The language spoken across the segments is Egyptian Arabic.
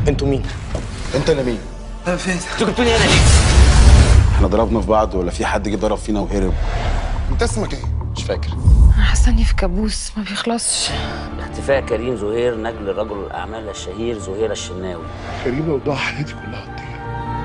انتوا مين؟ انت اللي مين؟ انتوا جبتوني هنا ليه؟ احنا ضربنا في بعض ولا في حد جه ضرب فينا وهرب؟ انت اسمك ايه؟ مش فاكر انا حاسه اني في كابوس ما بيخلصش اختفاء كريم زهير نجل رجل الاعمال الشهير زهير الشناوي كريم لو ضاع حياتي كلها هتضيع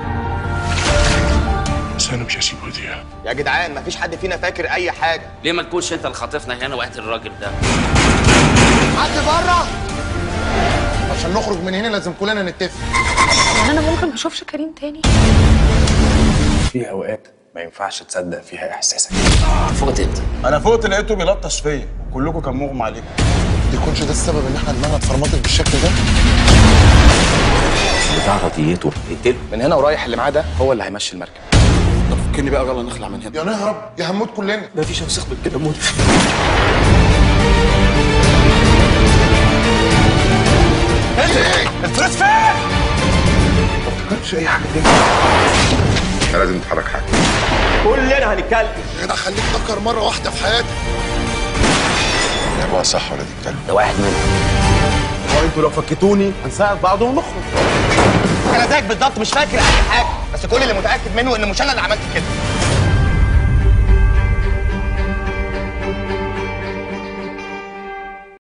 بس انا مش هسيبه يضيع يا جدعان مفيش حد فينا فاكر اي حاجه ليه ما تكونش انت اللي خاطفنا هنا وقت الراجل ده حد بره عشان نخرج من هنا لازم كلنا نتفق يعني انا ممكن ما اشوفش كريم تاني في اوقات ما ينفعش تصدق فيها احساسك فوت انت انا فوقت لقيته بيلطش فيا وكلكم كان مغمى عليكم يكونش ده السبب ان احنا دماغنا اتفرمطت بالشكل ده بتاع رضيته اقتله من هنا ورايح اللي معاه ده هو اللي هيمشي المركب طب فكني بقى يلا نخلع من هنا يا نهرب يا هنموت كلنا مفيش اوسخ من كده موت الفلوس فين؟ مش اي حاجه تاني لازم نتحرك حاجه كلنا هنتكلم يا جدع خليك فكر مره واحده في حياتك لعبوها صح ولا دي الكلام ده واحد منهم وانتوا لو فكتوني هنساعد بعض ونخرج انا زيك بالظبط مش فاكر اي حاجه بس كل اللي متاكد منه ان مش انا اللي عملت كده